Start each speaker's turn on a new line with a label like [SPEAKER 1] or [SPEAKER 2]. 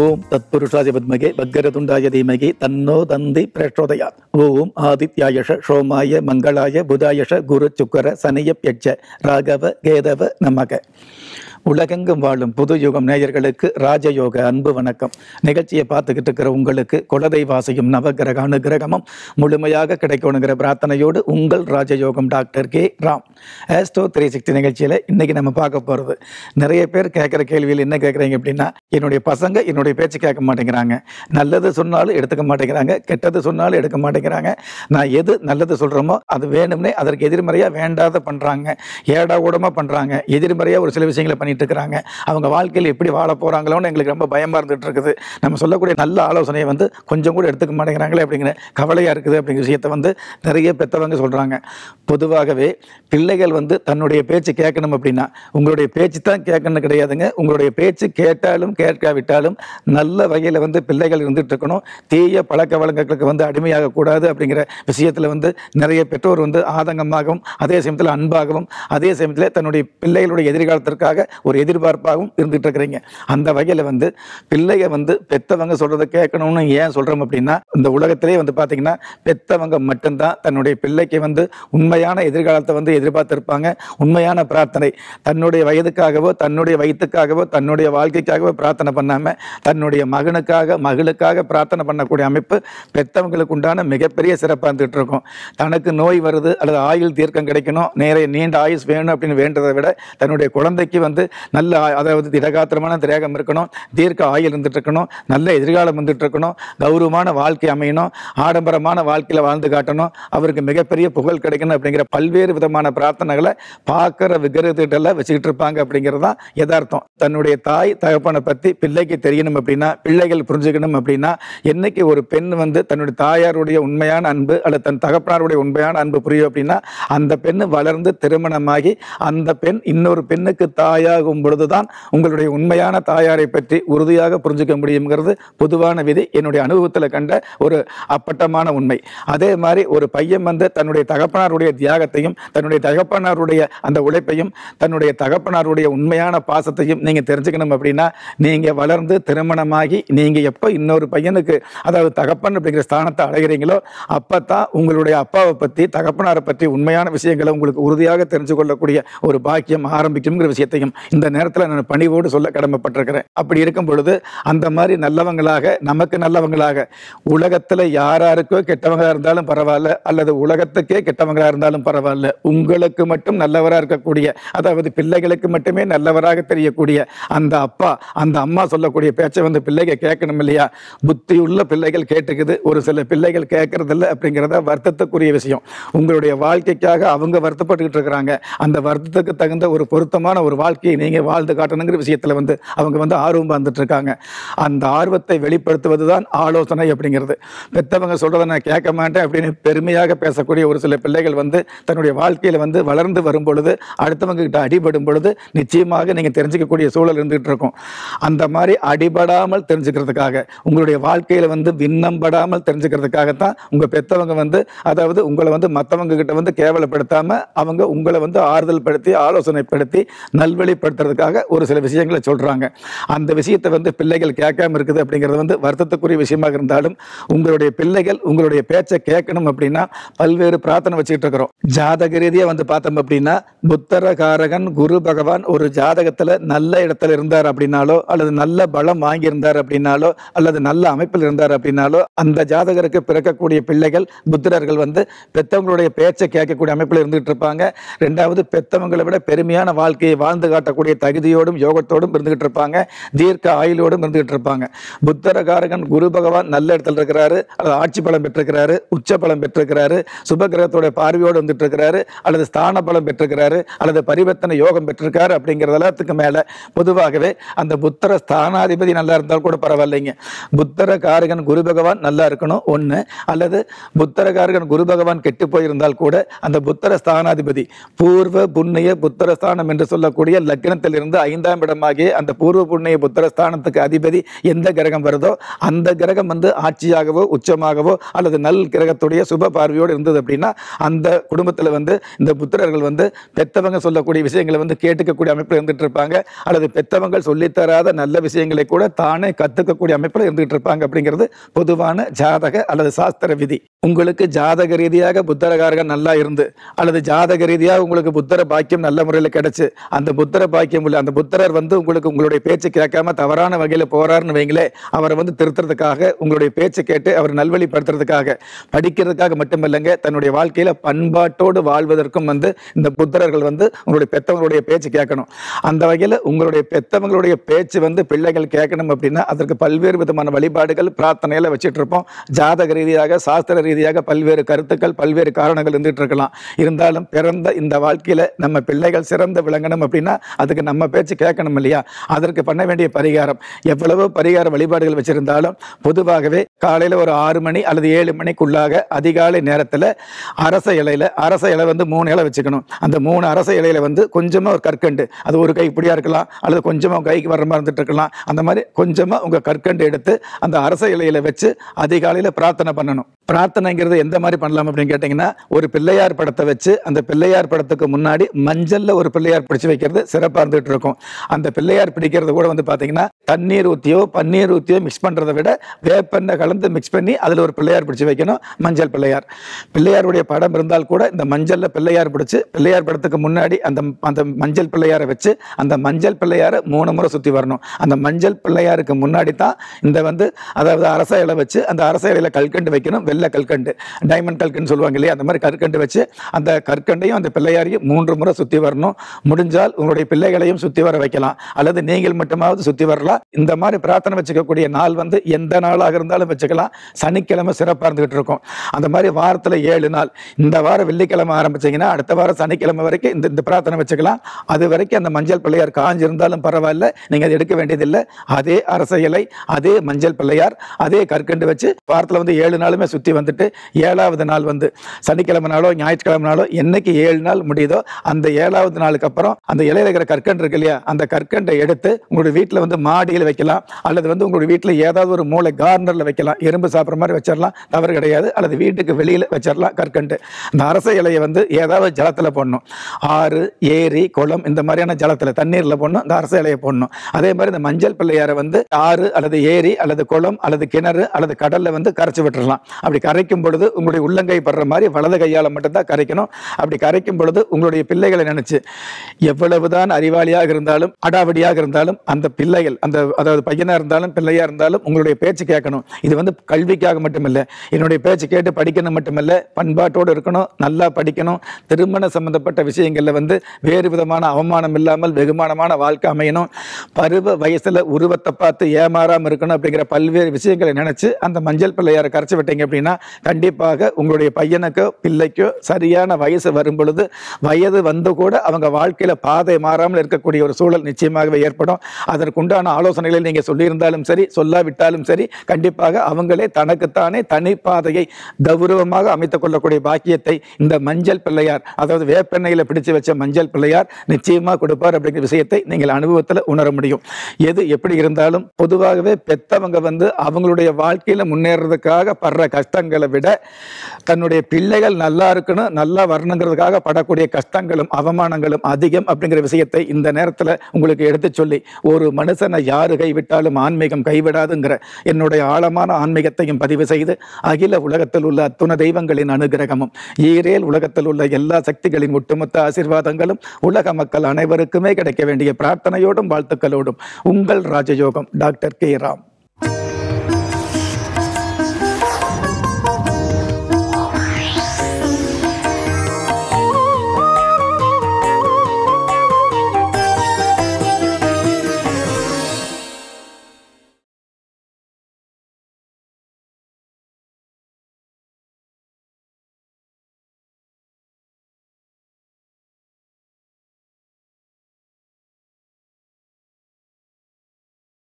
[SPEAKER 1] ஓம் தத்புருஷாய வித்மகே பக்கரதுண்டாய தீமகி தன்னோ தந்தி பிரச்சோதயாத் ஓம் ஆதித்யாயஷ சோமாய மங்களாய புதாயஷ குரு சுக்கர சனியப்யட்ச ராகவ கேதவ நமக உலகெங்கும் வாழும் புது யுகம் நேயர்களுக்கு ராஜயோக அன்பு வணக்கம் நிகழ்ச்சியை பார்த்துக்கிட்டு இருக்கிற உங்களுக்கு குலதெய்வாசையும் நவகிரக அனுகிரகமும் முழுமையாக கிடைக்கணுங்கிற பிரார்த்தனையோடு உங்கள் ராஜயோகம் doctor K Ram astro three sixty நிகழ்ச்சியில் இன்னைக்கு நம்ம பார்க்க போகிறது நிறைய பேர் கேட்குற கேள்வியில் என்ன கேட்குறீங்க அப்படின்னா என்னுடைய பசங்க என்னுடைய பேச்சு கேட்க மாட்டேங்கிறாங்க நல்லது சொன்னாலும் எடுத்துக்க மாட்டேங்கிறாங்க கெட்டது சொன்னாலும் எடுக்க மாட்டேங்கிறாங்க நான் எது நல்லது சொல்கிறோமோ அது வேணும்னே அதற்கு எதிர்மறையாக வேண்டாத பண்ணுறாங்க ஏடா கூடமாக பண்ணுறாங்க எதிர்மறையாக ஒரு சில விஷயங்களை பண்ணிட்டு இருக்கிறாங்க அவங்க வாழ்க்கையில் எப்படி வாழ போகிறாங்களோன்னு எங்களுக்கு ரொம்ப பயமாக இருந்துட்டு இருக்குது நம்ம சொல்லக்கூடிய நல்ல ஆலோசனையை வந்து கொஞ்சம் கூட எடுத்துக்க மாட்டேங்கிறாங்களே அப்படிங்கிற கவலையாக இருக்குது அப்படிங்கிற விஷயத்தை வந்து நிறைய பெற்றவங்க சொல்கிறாங்க பொதுவாகவே பிள்ளைகள் வந்து தன்னுடைய பேச்சு கேட்கணும் அப்படின்னா உங்களுடைய பேச்சு தான் கேட்கணும் கிடையாதுங்க உங்களுடைய பேச்சு கேட்டாலும் கேட்காவிட்டாலும் நல்ல வகையில் வந்து பிள்ளைகள் இருந்துட்டு இருக்கணும் தீய பழக்க வழக்கங்களுக்கு வந்து அடிமையாக கூடாது அப்படிங்கிற விஷயத்தில் வந்து நிறைய பெற்றோர் வந்து ஆதங்கமாகவும் அதே சமயத்தில் அன்பாகவும் அதே சமயத்தில் தன்னுடைய பிள்ளைகளுடைய எதிர்காலத்திற்காக ஒரு எதிர்பார்ப்பாகவும் இருந்துட்டு இருக்கிறீங்க அந்த வகையில் வந்து பிள்ளைங்க வந்து பெத்தவங்க சொல்றதை கேட்கணும்னு ஏன் சொல்றோம் அப்படின்னா இந்த உலகத்திலே வந்து பார்த்தீங்கன்னா பெத்தவங்க மட்டும்தான் தன்னுடைய பிள்ளைக்கு வந்து உண்மையான எதிர்காலத்தை வந்து எதிர்பார்த்திருப்பாங்க உண்மையான பிரார்த்தனை தன்னுடைய வயதுக்காகவோ தன்னுடைய வயிற்றுக்காகவோ தன்னுடைய வாழ்க்கைக்காகவோ பிரார்த்தனை பண்ணாம தன்னுடைய மகனுக்காக மகளுக்காக பிரார்த்தனை பண்ணக்கூடிய அமைப்பு பெத்தவங்களுக்கு உண்டான மிகப்பெரிய சிறப்பாக இருந்துட்டு இருக்கும் தனக்கு நோய் வருது அல்லது ஆயுள் தீர்க்கம் கிடைக்கணும் நிறைய நீண்ட ஆயுஸ் வேணும் அப்படின்னு வேண்டதை விட தன்னுடைய குழந்தைக்கு வந்து நல்ல ஆ- அதாவது திடகாத்திரமான திரேகம் இருக்கணும் தீர்க்க ஆயுள் இருந்துட்டு இருக்கணும் நல்ல எதிர்காலம் வந்துட்டு இருக்கணும் கௌரவமான வாழ்க்கை அமையணும் ஆடம்பரமான வாழ்க்கையில் வாழ்ந்து காட்டணும் அவருக்கு மிகப்பெரிய புகழ் கிடைக்கணும் அப்படிங்கிற பல்வேறு விதமான பிரார்த்தனைகளை பார்க்குற விக்கிரகத்திட்டெல்லாம் வச்சுக்கிட்டு இருப்பாங்க அப்படிங்கிறது தான் யதார்த்தம் தன்னுடைய தாய் தகப்பனை பற்றி பிள்ளைக்கு தெரியணும் அப்படின்னா பிள்ளைகள் புரிஞ்சுக்கணும் அப்படின்னா என்னைக்கு ஒரு பெண் வந்து தன்னுடைய தாயாருடைய உண்மையான அன்பு அல்லது தன் தகப்பனாருடைய உண்மையான அன்பு புரியும் அப்படின்னா அந்த பெண் வளர்ந்து திருமணமாகி அந்த பெண் இன்னொரு பெண்ணுக்கு தாயாகும் பொழுதுதான் உங்களுடைய உண்மையான தாயாரை பற்றி உறுதியாக புரிஞ்சுக்க முடியுங்கிறது பொதுவான விதி என்னுடைய அனுபவத்தில் கண்ட ஒரு அப்பட்டமான உண்மை அதே மாதிரி ஒரு பையன் வந்து தன்னுடைய தகப்பனாருடைய தியாகத்தையும் தன்னுடைய தகப்பனாருடைய அந்த உழைப்பையும் தன்னுடைய தகப்பனாருடைய உண்மையான பாசத்தையும் நீங்கள் தெரிஞ்சுக்கணும் அப்படின்னா நீங்கள் வளர்ந்து திருமணமாகி நீங்கள் எப்போ இன்னொரு பையனுக்கு அதாவது தகப்பன் அப்படிங்கிற ஸ்தானத்தை அடைகிறீங்களோ அப்போ தான் உங்களுடைய அப்பாவை பற்றி தகப்பனாரை பற்றி உண்மையான விஷயங்களை உங்களுக்கு உறுதியாக தெரிஞ்சு கொள்ளக்கூடிய ஒரு பாக்கியம் ஆரம்பிக்குங்கிற விஷயத்தையும் இந்த நேரத்தில் நான் பணிவோடு சொல்ல கடமைப்பட்டிருக்கிறேன் அப்படி இருக்கும் பொழுது அந்த மாதிரி நல்லவங்களாக நமக்கு நல்லவங்களாக உலகத்தில் யாராருக்கோ கெட்டவங்களாக இருந்தாலும் பரவாயில்ல அல்லது உலகத்துக்கே கெட்டவங்களாக இருந்தாலும் பரவாயில்ல உங்களுக்கு மட்டும் நல்லவராக இருக்கக்கூடிய அதாவது பிள்ளைகளுக்கு மட்டுமே நல்லவராக தெரியக்கூடிய அந்த அப்பா அந்த அம்மா சொல்லக்கூடிய பேச்சை வந்து பிள்ளைங்க கேட்கணும் இல்லையா புத்தியுள்ள பிள்ளைகள் கேட்டுக்குது ஒரு சில பிள்ளைகள் கேட்கறதில்ல அப்படிங்கிறத வருத்தத்துக்குரிய விஷயம் உங்களுடைய வாழ்க்கைக்காக அவங்க வருத்தப்பட்டுக்கிட்டு இருக்கிறாங்க அந்த வருத்தத்துக்கு தகுந்த ஒரு பொருத்தமான ஒரு வாழ்க்கையை நீங்கள் வாழ்ந்து காட்டணுங்கிற விஷயத்தில் வந்து அவங்க வந்து ஆர்வம் வந்துட்டு இருக்காங்க அந்த ஆர்வத்தை வெளிப்படுத்துவது தான் ஆலோசனை அப்படிங்கிறது பெத்தவங்க சொல்றதை நான் கேட்க மாட்டேன் அப்படின்னு பெருமையாக பேசக்கூடிய ஒரு சில பிள்ளைகள் வந்து தன்னுடைய வாழ்க்கையில் வந்து வளர்ந்து வரும் பொழுது அடுத்தவங்க கிட்ட அடிபடும் பொழுது நிச்சயமாக நீங்கள் தெரிஞ்சுக்கக்கூடிய சூழல் இருந்துகிட்டு இருக்கும் அந்த மாதிரி அடிபடாமல் தெரிஞ்சுக்கிறதுக்காக உங்களுடைய வாழ்க்கையில் வந்து விண்ணம்படாமல் தெரிஞ்சுக்கிறதுக்காகத்தான் உங்கள் பெத்தவங்க வந்து அதாவது உங்களை வந்து மற்றவங்க கிட்ட வந்து கேவலப்படுத்தாம அவங்க உங்களை வந்து ஆறுதல் படுத்தி ஆலோசனைப்படுத்தி நல்வழிப்படுத்துறதுக்காக ஒரு சில விஷயங்களை சொல்றாங்க அந்த விஷயத்தை வந்து பிள்ளைகள் கேட்காம இருக்குது அப்படிங்கிறது வந்து வருத்தத்துக்குரிய விஷயமாக இருந்தாலும் உங்களுடைய பிள்ளைகள் உங்களுடைய பேச்சை கேட்கணும் அப்படின்னா பல்வேறு பிரார்த்தனை வச்சுக்கிட்டு இருக்கிறோம் ஜாதக ரீதியா வந்து பார்த்தோம் அப்படின்னா புத்தரகாரகன் குரு பகவான் ஒரு ஜாதகத்துல நல்ல இடத்துல இருந்தார் அப்படின்னாலோ அல்லது நல்ல பலம் வாங்கியிருந்தார் அப்படின்னாலோ அல்லது நல்ல அமைப்பில் இருந்தார் அப்படின்னாலோ அந்த ஜாதகருக்கு பிறக்கக்கூடிய பிள்ளைகள் புத்திரர்கள் வந்து பெத்தவங்களுடைய பேச்சை கேட்கக்கூடிய அமைப்பில் இருந்துகிட்டு இருப்பாங்க ரெண்டாவது பெத்தவங்களை விட பெருமையான வாழ்க்கையை வாழ்ந்து காட்டக்கூடிய தகுதியோடும் யோகத்தோடும் இருந்துகிட்டு இருப்பாங்க தீர்க்க ஆயுளோடும் இருந்துகிட்டு இருப்பாங்க புத்தரகாரகன் குரு பகவான் நல்ல இடத்துல இருக்கிறாரு அல்லது ஆட்சி பலம் பெற்றிருக்கிறாரு உச்ச பலம் பெற்றிருக்கிறாரு சுபகிரகத்தோட பார்வையோடு வந்துட்டு இருக்கிறாரு அல்லது ஸ்தான பலம் பெற்றிருக்கிறாரு அல்லது பரிவர்த்தனை யோகம் பெற்றிருக்காரு அப்படிங்கிறது எல்லாத்துக்கு மேல பொதுவாகவே அந்த புத்தர ஸ்தானாதிபதி நல்லா இருந்தால் கூட பரவாயில்லைங்க புத்தர காரகன் குரு பகவான் நல்லா இருக்கணும் ஒண்ணு அல்லது புத்தர காரகன் குரு பகவான் கெட்டு போயிருந்தால் கூட அந்த புத்தர ஸ்தானாதிபதி பூர்வ புண்ணிய புத்தர ஸ்தானம் என்று சொல்லக்கூடிய லக்ன லக்னத்திலிருந்து ஐந்தாம் இடமாகிய அந்த பூர்வ புண்ணிய புத்திரஸ்தானத்துக்கு அதிபதி எந்த கிரகம் வருதோ அந்த கிரகம் வந்து ஆட்சியாகவோ உச்சமாகவோ அல்லது நல் கிரகத்துடைய சுப பார்வையோடு இருந்தது அப்படின்னா அந்த குடும்பத்தில் வந்து இந்த புத்திரர்கள் வந்து பெத்தவங்க சொல்லக்கூடிய விஷயங்களை வந்து கேட்டுக்கக்கூடிய அமைப்பில் இருந்துட்டு இருப்பாங்க அல்லது பெத்தவங்க சொல்லித்தராத நல்ல விஷயங்களை கூட தானே கத்துக்கக்கூடிய அமைப்பில் இருந்துகிட்டு இருப்பாங்க அப்படிங்கிறது பொதுவான ஜாதக அல்லது சாஸ்திர விதி உங்களுக்கு ஜாதக ரீதியாக புத்தரகாரகம் நல்லா இருந்து அல்லது ஜாதக ரீதியாக உங்களுக்கு புத்தர பாக்கியம் நல்ல முறையில் கிடைச்சு அந்த புத்தர பாக்கியம் உள்ள அந்த புத்தரர் வந்து உங்களுக்கு உங்களுடைய பேச்சு கேட்காம தவறான வகையில் போறாருன்னு வைங்களே அவரை வந்து திருத்துறதுக்காக உங்களுடைய பேச்சு கேட்டு அவர் நல்வழிப்படுத்துறதுக்காக படிக்கிறதுக்காக மட்டுமில்லைங்க தன்னுடைய வாழ்க்கையில பண்பாட்டோடு வாழ்வதற்கும் வந்து இந்த புத்தரர்கள் வந்து உங்களுடைய பெத்தவங்களுடைய பேச்சு கேட்கணும் அந்த வகையில் உங்களுடைய பெத்தவங்களுடைய பேச்சு வந்து பிள்ளைகள் கேட்கணும் அப்படின்னா அதற்கு பல்வேறு விதமான வழிபாடுகள் பிரார்த்தனையில வச்சுட்டு இருப்போம் ஜாதக ரீதியாக சாஸ்திர ரீதியாக பல்வேறு கருத்துக்கள் பல்வேறு காரணங்கள் இருந்துட்டு இருக்கலாம் இருந்தாலும் பிறந்த இந்த வாழ்க்கையில நம்ம பிள்ளைகள் சிறந்து விளங்கணும் அப்படின்னா அதுக்கு நம்ம பேச்சு கேட்கணும் இல்லையா அதற்கு பண்ண வேண்டிய பரிகாரம் எவ்வளவோ பரிகார வழிபாடுகள் வச்சிருந்தாலும் பொதுவாகவே காலையில ஒரு ஆறு மணி அல்லது ஏழு மணிக்குள்ளாக அதிகாலை நேரத்துல அரச இலையில அரச இலை வந்து மூணு இலை வச்சுக்கணும் அந்த மூணு அரச இலையில வந்து கொஞ்சமா ஒரு கற்கண்டு அது ஒரு கை இப்படியா இருக்கலாம் அல்லது கொஞ்சமா உங்க கைக்கு வர்ற மாதிரி இருந்துட்டு இருக்கலாம் அந்த மாதிரி கொஞ்சமா உங்க கற்கண்டு எடுத்து அந்த அரச இலையில வச்சு அதிகாலையில பிரார்த்தனை பண்ணணும் பிரார்த்தனைங்கிறது எந்த மாதிரி பண்ணலாம் அப்படின்னு கேட்டிங்கன்னா ஒரு பிள்ளையார் படத்தை வச்சு அந்த பிள்ளையார் படத்துக்கு முன்னாடி மஞ்சள்ல ஒரு பிள்ளையார் பிடிச்சு வைக்கிறது சிறப்பாக இருந்துகிட்டு இருக்கும் அந்த பிள்ளையார் பிடிக்கிறது கூட வந்து பார்த்தீங்கன்னா தண்ணீர் ஊற்றியோ பன்னீர் ஊற்றியோ மிக்ஸ் பண்ணுறதை விட வேப்பெண்ணெய் கலந்து மிக்ஸ் பண்ணி அதில் ஒரு பிள்ளையார் பிடிச்சு வைக்கணும் மஞ்சள் பிள்ளையார் பிள்ளையாருடைய படம் இருந்தால் கூட இந்த மஞ்சள்ல பிள்ளையார் பிடிச்சு பிள்ளையார் படத்துக்கு முன்னாடி அந்த அந்த மஞ்சள் பிள்ளையாரை வச்சு அந்த மஞ்சள் பிள்ளையாரை மூணு முறை சுற்றி வரணும் அந்த மஞ்சள் பிள்ளையாருக்கு முன்னாடி தான் இந்த வந்து அதாவது அரச இலை வச்சு அந்த அரச இலையில கல்கண்டு வைக்கணும் வெள்ளை கல்கண்டு டைமண்ட் கல்கண்டு சொல்லுவாங்க இல்லையா அந்த மாதிரி கற்கண்டு வச்சு அந்த கற்கண்டையும் அந்த பிள்ளையாரையும் மூன்று முறை சுற்றி வரணும் முடிஞ்சால் உங்களுடைய பிள்ளைகளையும் சுற்றி வர வைக்கலாம் அல்லது நீங்கள் மட்டுமாவது சுற்றி வரலாம் இந்த மாதிரி பிரார்த்தனை வச்சுக்கக்கூடிய நாள் வந்து எந்த நாளாக இருந்தாலும் வச்சுக்கலாம் சனிக்கிழமை சிறப்பாக இருந்துகிட்டு இருக்கும் அந்த மாதிரி வாரத்தில் ஏழு நாள் இந்த வாரம் வெள்ளிக்கிழமை ஆரம்பிச்சீங்கன்னா அடுத்த வாரம் சனிக்கிழமை வரைக்கும் இந்த இந்த பிரார்த்தனை வச்சுக்கலாம் அது வரைக்கும் அந்த மஞ்சள் பிள்ளையார் காஞ்சிருந்தாலும் பரவாயில்ல நீங்கள் அதை எடுக்க வேண்டியதில்லை அதே அரச இலை அதே மஞ்சள் பிள்ளையார் அதே கற்கண்டு வச்சு வாரத்தில் வந்து ஏழு நாளுமே சுற்றி வந்துட்டு ஏழாவது நாள் வந்து சனிக்கிழமை நாளோ ஞாயிற்றுக்கிழமை நாளோ என்னைக்கு ஏழு நாள் முடியுதோ அந்த ஏழாவது நாளுக்கு அப்புறம் அந்த இலையில இருக்கிற கற்கண்டு இருக்கு இல்லையா அந்த கற்கண்டை எடுத்து உங்களுடைய வீட்டில் வந்து மாடியில் வைக்கலாம் அல்லது வந்து உங்களுடைய வீட்டில் ஏதாவது ஒரு மூளை கார்னரில் வைக்கலாம் எறும்பு சாப்பிட்ற மாதிரி வச்சிடலாம் தவறு கிடையாது அல்லது வீட்டுக்கு வெளியில் வச்சிடலாம் கற்கண்டு இந்த அரச இலையை வந்து ஏதாவது ஜலத்தில் போடணும் ஆறு ஏரி குளம் இந்த மாதிரியான ஜலத்தில் தண்ணீரில் போடணும் இந்த அரச இலையை போடணும் அதே மாதிரி இந்த மஞ்சள் பிள்ளையாரை வந்து ஆறு அல்லது ஏரி அல்லது குளம் அல்லது கிணறு அல்லது கடல்ல வந்து கரைச்சி விட்டுறலாம் அப்படி கரைக்கும் பொழுது உங்களுடைய உள்ளங்கை படுற மாதிரி வலது கையால் மட்டும்தான் கரைக்கணும் அப்படி கரைக்கும் பொழுது உங்களுடைய பிள்ளைகளை நினைச்சு எவ்வளவுதான் அறிவாளியாக இருந்தாலும் அடாவடியாக இருந்தாலும் அந்த பிள்ளைகள் அந்த அதாவது பையனா இருந்தாலும் பிள்ளையா இருந்தாலும் உங்களுடைய பேச்சு கேட்கணும் இது வந்து கல்விக்காக மட்டுமில்ல என்னுடைய பேச்சு கேட்டு படிக்கணும் மட்டுமல்ல பண்பாட்டோடு இருக்கணும் நல்லா படிக்கணும் திருமண சம்பந்தப்பட்ட விஷயங்கள்ல வந்து வேறு விதமான அவமானம் இல்லாமல் வெகுமானமான வாழ்க்கை அமையணும் பருவ வயசுல உருவத்தை பார்த்து ஏமாறாம இருக்கணும் அப்படிங்கிற பல்வேறு விஷயங்களை நினைச்சு அந்த மஞ்சள் பிள்ளையாரை கரைச்சி விட்டீங்க அப்படின்னா கண்டிப்பாக உங்களுடைய பையனுக்கோ பிள்ளைக்கோ சரியான வயசு வரும் பொழுது வயது வந்து கூட அவங்க வாழ்க்கையில பாதை மாறாமல் இருக்கக்கூடிய ஒரு சூழல் நிச்சயமாகவே ஏற்படும் அதற்குண்டான ஆலோசனைகளை நீங்க சொல்லியிருந்தாலும் சரி சொல்லாவிட்டாலும் சரி கண்டிப்பாக அவங்களே தனக்குத்தானே தனி பாதையை கௌரவமாக அமைத்துக் கொள்ளக்கூடிய பாக்கியத்தை இந்த மஞ்சள் பிள்ளையார் அதாவது வேப்பெண்ணெயில பிடிச்சு வச்ச மஞ்சள் பிள்ளையார் நிச்சயமா கொடுப்பார் அப்படிங்கிற விஷயத்தை நீங்கள் அனுபவத்தில் உணர முடியும் எது எப்படி இருந்தாலும் பொதுவாகவே பெத்தவங்க வந்து அவங்களுடைய வாழ்க்கையில முன்னேறதுக்காக படுற கஷ்டங்களை விட தன்னுடைய பிள்ளைகள் நல்லா இருக்கணும் நல்லா வரணுங்கிறதுக்காக படக்கூடிய கஷ்டங்களும் அவமானங்களும் அதிகம் அப்படிங்கிற விஷயத்தை இந்த நேரத்தில் உங்களுக்கு எடுத்து சொல்லி ஒரு மனுஷனை யாரு கைவிட்டாலும் ஆன்மீகம் கைவிடாதுங்கிற என்னுடைய ஆழமான ஆன்மீகத்தையும் பதிவு செய்து அகில உலகத்தில் உள்ள அத்துண தெய்வங்களின் அனுகிரகமும் ஈரேல் உலகத்தில் உள்ள எல்லா சக்திகளின் ஒட்டுமொத்த ஆசீர்வாதங்களும் உலக மக்கள் அனைவருக்குமே கிடைக்க வேண்டிய பிரார்த்தனையோடும் வாழ்த்துக்களோடும் உங்கள் ராஜயோகம் டாக்டர் கே ராம்